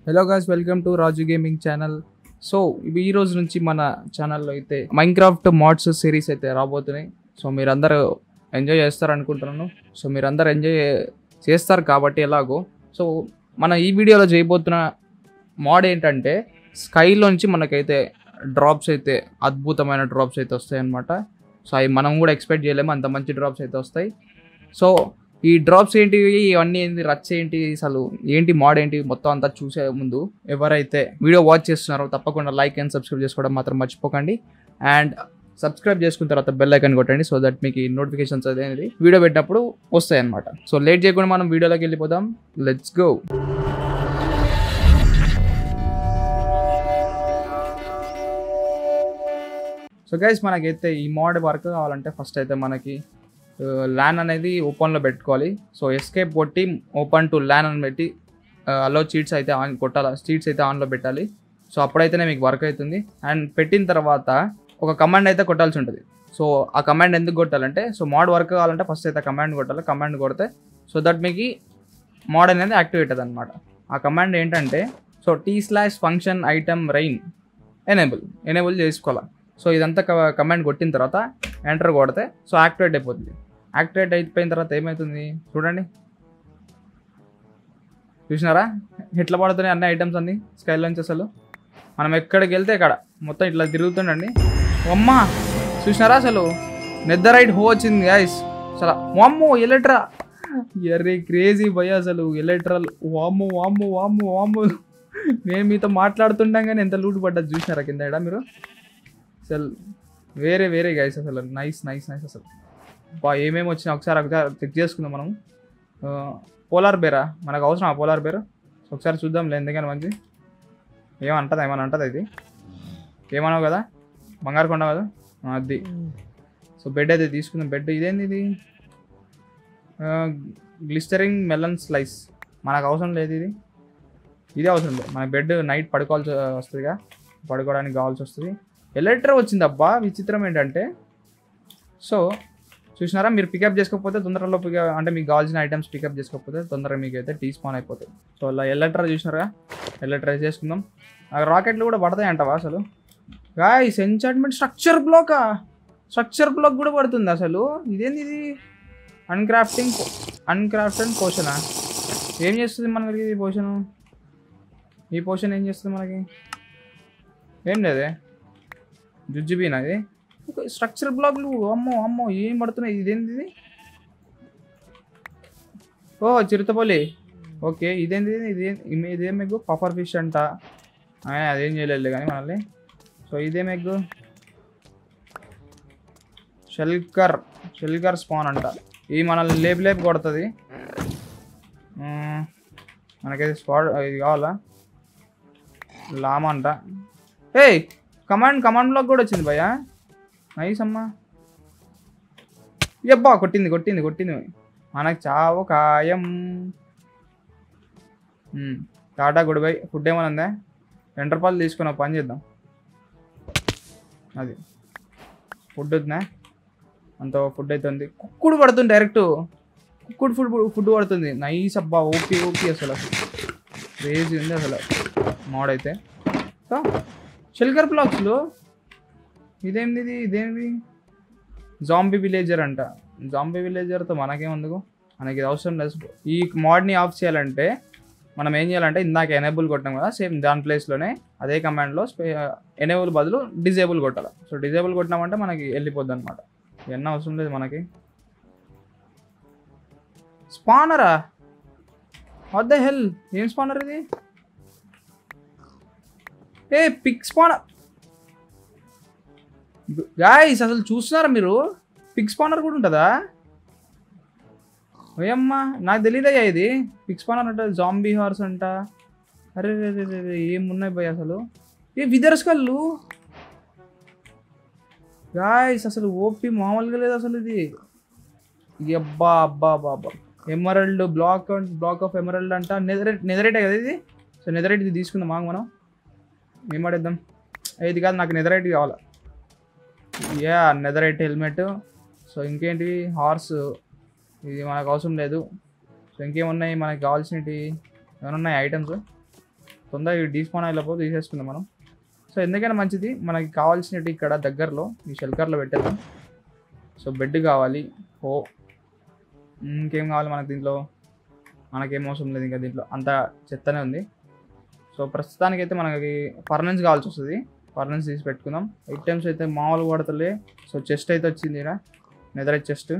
Hello guys welcome to Raju gaming channel so ఇవి ఈ రోజు నుంచి మన ఛానల్లో అయితే మైన్క్రాఫ్ట్ మోడ్స్ సిరీస్ అయితే రాబోతున్నాయి సో మీరందరూ ఎంజాయ్ చేస్తారు అనుకుంటున్నాను సో మీరందరూ ఎంజాయ్ చేస్తారు కాబట్టి ఎలాగో సో మన ఈ వీడియోలో చేయబోతున్న మోడ్ ఏంటంటే స్కైలోంచి మనకైతే డ్రాప్స్ అయితే అద్భుతమైన డ్రాప్స్ అయితే వస్తాయి అన్నమాట సో అవి మనం కూడా ఎక్స్పెక్ట్ చేయలేము అంత మంచి డ్రాప్స్ అయితే వస్తాయి సో ఈ డ్రాప్స్ ఏంటివి ఇవన్నీ ఏంటి రచ్చ ఏంటి అసలు ఏంటి మోడ్ ఏంటి మొత్తం అంతా చూసే ముందు ఎవరైతే వీడియో వాచ్ చేస్తున్నారో తప్పకుండా లైక్ అండ్ సబ్స్క్రైబ్ చేసుకోవడం మాత్రం మర్చిపోకండి అండ్ సబ్స్క్రైబ్ చేసుకున్న తర్వాత బెల్ ఐకాన్ కొట్టండి సో దట్ మీకు నోటిఫికేషన్స్ అనేది వీడియో పెట్టినప్పుడు వస్తాయి అనమాట సో లేట్ చేయకుండా మనం వీడియోలోకి వెళ్ళిపోదాం లెట్స్ గో సో గైస్ మనకైతే ఈ మోడ్ వర్క్ కావాలంటే ఫస్ట్ అయితే మనకి ల్యాన్ అనేది ఓపెన్లో పెట్టుకోవాలి సో ఎస్కేప్ కొట్టి ఓపెన్ టు ల్యాన్ అని పెట్టి అలో చీట్స్ అయితే ఆన్ కొట్టాలి చీట్స్ అయితే ఆన్లో పెట్టాలి సో అప్పుడైతేనే మీకు వర్క్ అవుతుంది అండ్ పెట్టిన తర్వాత ఒక కమాండ్ అయితే కొట్టాల్సి ఉంటుంది సో ఆ కమాండ్ ఎందుకు కొట్టాలంటే సో మోడ్ వర్క్ కావాలంటే ఫస్ట్ అయితే కమాండ్ కొట్టాలి కమాండ్ కొడితే సో దట్ మీకు మోడ్ అనేది యాక్టివేట్ అవుతుంది అనమాట ఆ కమాండ్ ఏంటంటే so T slash function item rain enable enable చేసుకోవాలి సో ఇదంతా కమాండ్ కొట్టిన తర్వాత ఎంటర్ కొడితే సో యాక్టివేట్ అయిపోతుంది యాక్టివేట్ అయిపోయిన తర్వాత ఏమవుతుంది చూడండి చూసినారా ఎట్లా పడుతున్నాయి అన్ని ఐటమ్స్ అన్ని స్కైలోంచి అసలు మనం ఎక్కడికి వెళ్తే ఇక్కడ మొత్తం ఇట్లా తిరుగుతుండండి అమ్మా చూసినారా అసలు నెద్దరైట్ హో వచ్చింది గాయస్ అసలు వామ్మో ఎలక్ట్రా ఎర్రీ క్రేజీ భయ అసలు ఎలక్ట్రల్ వామ్మో వామ్మో వామ్మో వామ్మో నేను మీతో మాట్లాడుతుంటాం కానీ ఎంత లూటు పడ్డది చూసినారా కింద ఈడ మీరు అసలు వేరే వేరే గైస్ అసలు నైస్ నైస్ నైస్ అసలు బా ఏమేమి వచ్చినా ఒకసారి ఒకసారి చెక్ చేసుకుందాం మనం పోలార్ బేరా మనకు అవసరం ఆ పోలార్ బేర్ ఒకసారి చూద్దాం లేదు ఎందుకని మంచి ఏమంటది ఏమని అంటది ఇది ఏమన్నావు కదా బంగారు కొండ కదా ఆ, అది సో బెడ్ అయితే తీసుకుందాం బెడ్ ఇదేంది ఇది గ్లిస్టరింగ్ మెలన్ స్లైస్ మనకు అవసరం లేదు ఇది ఇదే అవసరం లేదు మన బెడ్ నైట్ పడుకోవాల్సి వస్తుందిగా పడుకోవడానికి కావాల్సి వస్తుంది ఎలక్ట్రా వచ్చింది అబ్బా విచిత్రం ఏంటంటే సో చూసినారా మీరు పికప్ చేసుకోకపోతే తొందరలో పికప్ అంటే మీకు కావాల్సిన ఐటమ్స్ పికప్ చేసుకోకపోతే తొందరగా మీకు అయితే టీ స్పాన్ అయిపోతుంది సో అలా ఎలక్ట్రా చూసినారా ఎలక్ట్రా చేసుకుందాం ఆ రాకెట్లు కూడా పడతాయి అంటవా అసలు గాయస్ ఎంచార్ట్మెంట్ స్ట్రక్చర్ బ్లాకా స్ట్రక్చర్ బ్లాక్ కూడా పడుతుంది అసలు ఇదేంది ఇది అన్క్రాఫ్టింగ్ అన్క్రాఫ్టెడ్ పోషనా ఏం చేస్తుంది మనకి ఇది పోషను ఈ పోషన్ ఏం చేస్తుంది మనకి ఏం లేదే జుజ్జుబీనా ఇది స్ట్రక్చర్ బ్లాక్లు అమ్మో అమ్మో ఏం పడుతున్నాయి ఇదేంది ఇది ఓ చిరుతపల్లి ఓకే ఇదేంది ఇది ఇదేం ఎగ్గు పఫర్ ఫిష్ అంట ఆయన అదేం చేయలేదు కానీ మనల్ని సో ఇదేం ఎగ్గు షెల్కర్ షెల్కర్ స్పాన్ అంట ఇది మనల్ని లేపు లేపు కొడుతుంది మ్మ్. మనకైతే స్పాట్ ఇది కావాలా లామా అంట ఏయ్ కమాండ్ కమాండ్ బ్లాక్ కూడా వచ్చింది భయ్యా నైస్ అమ్మా ఎబ్బా కొట్టింది కొట్టింది కొట్టింది మనకు చావు ఖాయం మ్మ్. టాటా గుడ్ బై ఫుడ్ ఏమైనా ఉందా రెండు రూపాయలు తీసుకుని ఒక పని చేద్దాం అది ఫుడ్ వద్దా అంత ఫుడ్ అయితే ఉంది కుక్కుడు పడుతుంది డైరెక్ట్ కుక్కుడు ఫుడ్ ఫుడ్ పడుతుంది నైస్ అబ్బా ఓపీ ఓపీ అసలు క్రేజీ ఉంది అసలు మోడ్ అయితే సో షెల్కర్ బ్లాక్స్లో ఇదేంది ఇది ఇదేంది జాంబీ విలేజర్ అంట జాంబీ విలేజర్తో మనకేమందుకు మనకి ఇది అవసరం లేదు ఈ మోడ్ని ఆఫ్ చేయాలంటే మనం ఏం చేయాలంటే ఇందాక ఎనేబుల్ కొట్టాం కదా సేమ్ దాని ప్లేస్లోనే అదే కమాండ్లో ఎనేబుల్ బదులు డిజేబుల్ కొట్టాలి సో డిజేబుల్ కొట్టినామంటే మనకి వెళ్ళిపోద్ది అనమాట ఎన్న అవసరం లేదు మనకి స్పానరా వాట్ ద హెల్ ఏం స్పానర్ ఇది ఏ పిక్ స్పానర్ గాయస్ అసలు చూస్తున్నారా మీరు పిక్ స్పానర్ కూడా ఉంటుందా ఓయమ్మా నాకు తెలియదయ్యా ఇది పిక్ స్పానర్ అంట జాంబీ హార్స్ అంట అరే రే రే రే రే, ఏమున్నాయి భయ్ అసలు ఏ విదర్స్ కళ్ళు గాయస్ అసలు ఓపి మామూలుగా లేదు అసలు ఇది ఇది అబ్బా అబ్బా అబ్బా అబ్బా emerald block block of emerald అంట నెదరేట్ నెదరేటే కదా ఇది సో నెదరేట్ ఇది తీసుకుందాం మాకు మనం ఏం పడేద్దాం ఏ, ఇది కాదు నాకు నెదరైట్ కావాలి యా నెదరైట్ హెల్మెట్ సో ఇంకేంటి హార్స్ ఇది మనకు అవసరం లేదు సో ఇంకేమున్నాయి మనకి కావాల్సినవి ఏమైనా ఉన్నాయి ఐటమ్స్ తొందరగా డీస్పాన్ అయిపోతే తీసేసుకుందాం మనం సో ఎందుకైనా మంచిది మనకి కావాల్సినట్టు ఇక్కడ దగ్గరలో ఈ షెల్కర్లో పెట్టేద్దాం సో బెడ్ కావాలి ఓ ఇంకేం కావాలి మనకి దీంట్లో మనకేం అవసరం లేదు ఇంకా దీంట్లో అంత చెత్తనే ఉంది సో ప్రస్తుతానికైతే మనకి పర్నెన్స్ కావాల్సి వస్తుంది పర్నెన్స్ తీసి పెట్టుకుందాం ఐటమ్స్ అయితే మామూలు పడతలే సో చెస్ట్ అయితే వచ్చింది ఇక్కడ నెదరైట్ చెస్ట్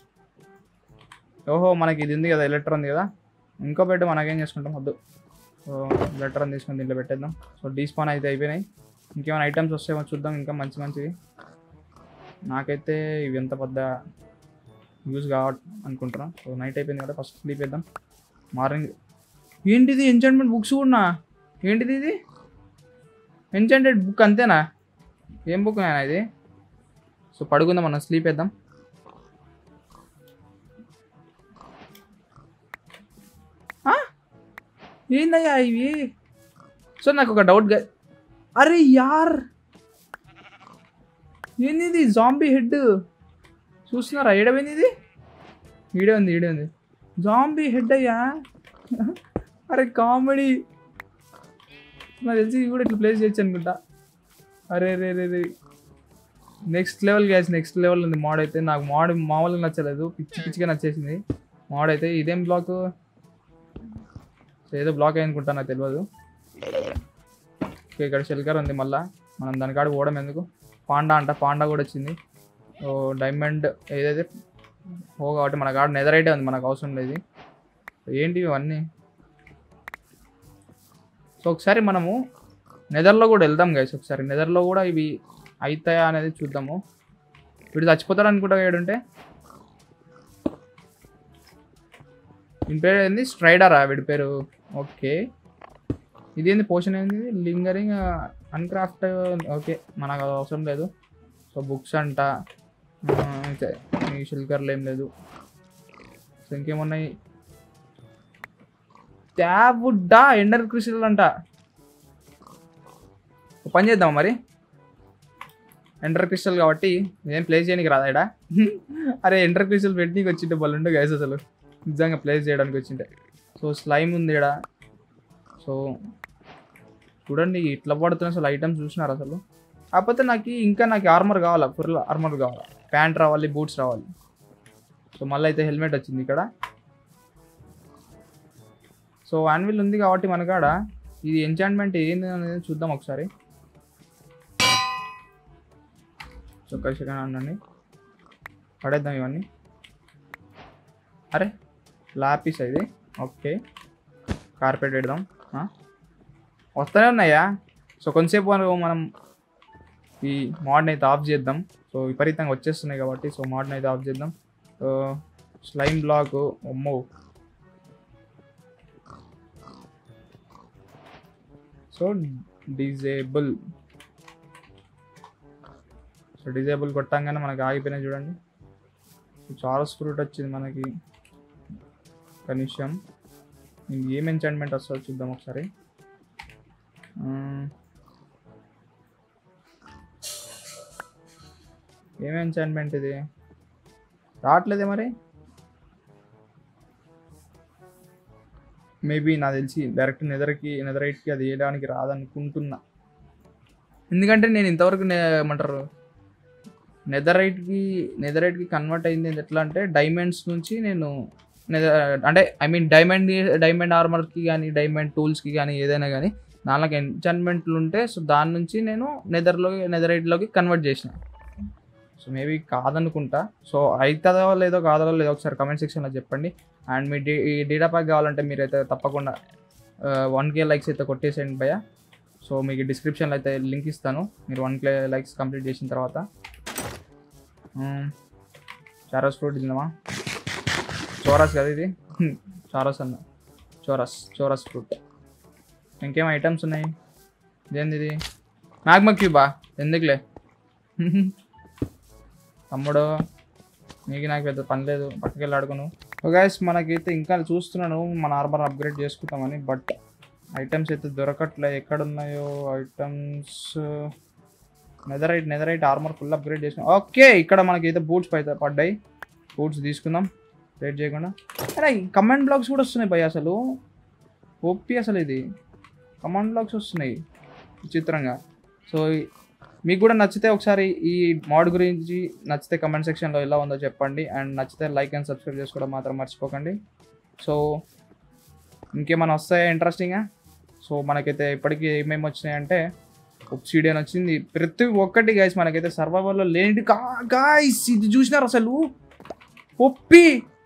ఓహో మనకి ఇది ఉంది కదా ఎలక్ట్రా ఉంది కదా ఇంకో బెడ్ మనకేం చేసుకుంటాం వద్దు సో లెటర్ అని తీసుకొని దీంట్లో పెట్టేద్దాం సో డీస్పాన్ అయితే అయిపోయినాయి ఇంకేమైనా ఐటమ్స్ వస్తాయేమో చూద్దాం ఇంకా మంచి మంచివి నాకైతే ఇవి ఎంత పెద్ద యూజ్ కావట్ అనుకుంటున్నాను సో నైట్ అయిపోయింది కదా ఫస్ట్ స్లీప్ వేద్దాం మార్నింగ్ ఏంటిది ఎంచాంట్మెంట్ బుక్స్ కూడా ఏంటిది ఇది ఎంచాంటెడ్ బుక్ అంతేనా ఏం బుక్ నాయనా ఇది సో పడుకుందాం మనం స్లీప్ వేద్దాం ఆ? ఏందయ్యా ఇవి సో నాకు ఒక డౌట్ గా అరే యార్ ఏంది ఇది జాంబీ హెడ్ చూస్తున్నారా ఏడమైంది ఇది ఈడే ఉంది ఈడే ఉంది జాంబీ హెడ్ అయ్యా అరే కామెడీ నాకు తెలిసి ఇది కూడా ఇట్లా ప్లేస్ చేయొచ్చు అనుకుంటా అరే రే రే రే next level guys next level ఉంది మోడ్ అయితే నాకు మోడ్ మామూలుగా నచ్చలేదు పిచ్చి పిచ్చిగా నచ్చేసింది మోడ్ అయితే ఇదేం బ్లాక్ ఏదో బ్లాక్ అనుకుంటా నాకు తెలియదు ఓకే, ఇక్కడ షెల్కర్ ఉంది మళ్ళా మనం దాని కాడ పోవడం ఎందుకు పాండా అంట పాండా కూడా వచ్చింది ఓ డైమండ్ ఏదైతే ఓ కాబట్టి మన కాడ నెదరైతే ఉంది మనకు అవసరం లేదు ఏంటి ఇవన్నీ సో ఒకసారి మనము నెదర్లో కూడా వెళ్దాం గైస్ ఒకసారి నెదర్లో కూడా ఇవి అవుతాయా అనేది చూద్దాము వీడు చచ్చిపోతాడు అనుకుంటా ఏడుంటే వీడి పేరు ఏంది స్ట్రైడరా వీడి పేరు ఓకే ఇది ఏంది పోషన్ ఏంది లింగరింగ్ అన్క్రాఫ్ట్ ఓకే మనకు అది అవసరం లేదు సో బుక్స్ అంట ఆ, అంతే. ఈ షిల్కర్లు ఏం లేదు సో ఇంకేమున్నాయి ట్యాబుడ్డా ఎండర్ క్రిస్టల్ అంట ఒక పని చేద్దాం మరి ఎండర్ క్రిస్టల్ కాబట్టి ఏం ప్లేస్ చేయడానికి రాదా ఈడ? అరే ఎండర్ క్రిస్టల్ పెట్టనీకి వచ్చింటే బలుండు గైస్ అసలు నిజంగా ప్లేస్ చేయడానికి వచ్చింటే సో స్లైమ్ ఉంది ఇక్కడ సో చూడండి ఇట్లా పడుతున్న అసలు ఐటమ్స్ చూసినారు అసలు కాకపోతే నాకు ఇంకా నాకు ఆర్మర్ కావాలా ఫుల్ ఆర్మర్ కావాలా ప్యాంట్ రావాలి బూట్స్ రావాలి సో మళ్ళీ అయితే హెల్మెట్ వచ్చింది ఇక్కడ సో యాన్విల్ ఉంది కాబట్టి మన కాడ ఇది ఎంచాంట్మెంట్ ఏంది అనేది చూద్దాం ఒకసారి సో ఒక సెకండ్ ఉండండి పడేద్దాం ఇవన్నీ అరే లాపీస్ ఇది ఓకే కార్పెట్ పెడదాం ఆ? వస్తూనే ఉన్నాయా సో కొంతసేపు వరకు మనం ఈ మోడ్ని అయితే ఆఫ్ చేద్దాం సో విపరీతంగా వచ్చేస్తున్నాయి కాబట్టి సో మోడ్ని అయితే ఆఫ్ చేద్దాం సో స్లైమ్ బ్లాక్ అమ్మో సో డిజేబుల్ సో డిజేబుల్ కొట్టంగానే మనకి ఆగిపోయినాయి చూడండి చారస్ ఫ్రూట్ వచ్చింది మనకి కనీసం ఇంక ఏం ఎంచాంట్మెంట్ వస్తుందో చూద్దాం ఒకసారి ఆ, ఏం ఎంచాంట్మెంట్ ఇది రావట్లేదే మరి మేబీ నాకు తెలిసి డైరెక్ట్ నెదర్కి నెదరైట్కి అది వేయడానికి రాదనుకుంటున్నా ఎందుకంటే నేను ఇంతవరకు నే- ఏమంటారు నెదరైట్కి నెదరైట్కి కన్వర్ట్ అయింది ఎట్లా అంటే డైమండ్స్ నుంచి నేను నెద- అంటే ఐ మీన్ డైమండ్ డైమండ్ ఆర్మర్కి కానీ డైమండ్ టూల్స్కి కానీ ఏదైనా కానీ దానిలోకి ఎంచాన్మెంట్లు ఉంటే సో దాని నుంచి నేను నెదర్లో నెదరైట్లోకి కన్వర్ట్ చేసిన సో మేబీ కాదనుకుంటా సో అవుతుందో లేదో కాదో లేదో ఒకసారి కమెంట్ సెక్షన్లో చెప్పండి అండ్ మీ డే ఈ డేటా ప్యాక్ కావాలంటే మీరైతే తప్పకుండా వన్ కే లైక్స్ అయితే కొట్టేసేయండి భయ సో మీకు డిస్క్రిప్షన్లో అయితే లింక్ ఇస్తాను మీరు వన్ కే లైక్స్ కంప్లీట్ చేసిన తర్వాత చారస్ ఫ్రూట్ తిందామా చోరస్ కదా ఇది చారస్ అన్న చోరస్ చోరస్ ఫ్రూట్ ఇంకేం ఐటమ్స్ ఉన్నాయి ఇదేంది ఇది మ్యాగ్మా క్యూబా ఎందుకులే తమ్ముడు నీకు నాకు పెద్ద పని లేదు పక్కకి వెళ్ళి ఆడుకోను గైస్ మనకైతే ఇంకా చూస్తున్నాను మన ఆర్మర్ అప్గ్రేడ్ చేసుకుంటామని బట్ ఐటమ్స్ అయితే దొరకట్లే ఎక్కడ ఉన్నాయో items netherite netherite armour full upgrade చేసుకున్నాం ఓకే ఇక్కడ మనకి అయితే బూట్స్ అయితే పడ్డాయి బూట్స్ తీసుకుందాం వెయిట్ చేయకుండా అరే కమెంట్ బ్లాగ్స్ కూడా వస్తున్నాయి భయ్ అసలు ఓపి అసలు ఇది కమాండ్ లాక్స్ వస్తున్నాయి విచిత్రంగా సో మీకు కూడా నచ్చితే ఒకసారి ఈ మోడ్ గురించి నచ్చితే కమెంట్ సెక్షన్లో ఎలా ఉందో చెప్పండి అండ్ నచ్చితే లైక్ అండ్ సబ్స్క్రైబ్ చేసుకోవడం మాత్రం మర్చిపోకండి సో ఇంకేమైనా వస్తాయా ఇంట్రెస్టింగ్గా సో మనకైతే ఇప్పటికీ ఏమేమి వచ్చినాయంటే ఒబ్సిడియన్ వచ్చింది ప్రతి ఒక్కటి గైస్ మనకైతే సర్వైవల్లో లేనిది కా గాయస్ ఇది చూసినారు అసలు ఒప్పి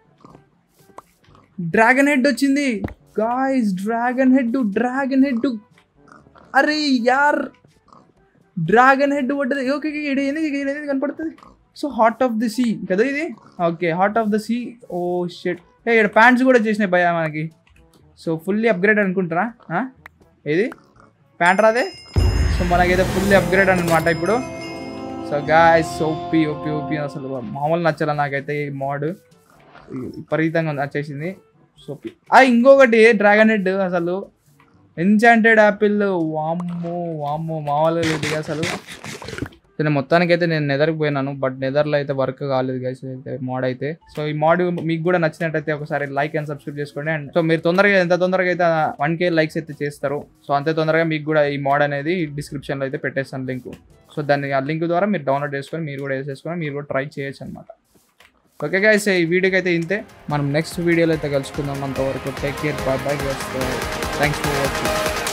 డ్రాగన్ హెడ్ వచ్చింది guys dragon head dragon head అరే యార్ డ్రాగన్ హెడ్ పడ్డది ఓకే ఓకే, ఇది ఏంది ఇది ఏంది కనపడుతుంది so heart of the sea కదా ఇది okay heart of the sea oh shit ఏ ఇక్కడ ప్యాంట్స్ కూడా చేసినాయి భయ మనకి సో ఫుల్లీ అప్గ్రేడ్ అనుకుంటారా ఆ? ఏది ప్యాంట్ రాదే సో మనకైతే ఫుల్లీ అప్గ్రేడ్ అనమాట ఇప్పుడు so guys OP OP OP అసలు మామూలు నచ్చాల నాకైతే ఈ మోడ్ విపరీతంగా నచ్చేసింది సో ఆ ఇంకొకటి డ్రాగన్ హెడ్ అసలు ఎన్చాంటెడ్ యాపిల్ వామ్మో వామ్మో మామూలుగా లేదు ఇక అసలు సో నేను మొత్తానికి అయితే నేను నెదర్కి పోయినాను బట్ నెదర్లో అయితే వర్క్ కాలేదు గైస్ అయితే మోడ్ అయితే సో ఈ మోడ్ మీకు కూడా నచ్చినట్టయితే ఒకసారి లైక్ అండ్ సబ్స్క్రైబ్ చేసుకోండి అండ్ సో మీరు తొందరగా ఎంత తొందరగా అయితే వన్ కే లైక్స్ అయితే చేస్తారు సో అంతే తొందరగా మీకు కూడా ఈ మోడ్ అనేది డిస్క్రిప్షన్లో అయితే పెట్టేస్తాను లింక్ సో దాన్ని ఆ లింక్ ద్వారా మీరు డౌన్లోడ్ చేసుకొని మీరు కూడా వేసేసుకొని మీరు కూడా ట్రై చేయొచ్చు అనమాట ఓకే గైస్ ఈ వీడియోకి అయితే ఇంతే మనం నెక్స్ట్ వీడియోలో అయితే కలుసుకుందాం అంతవరకు take care bye bye thanks for watching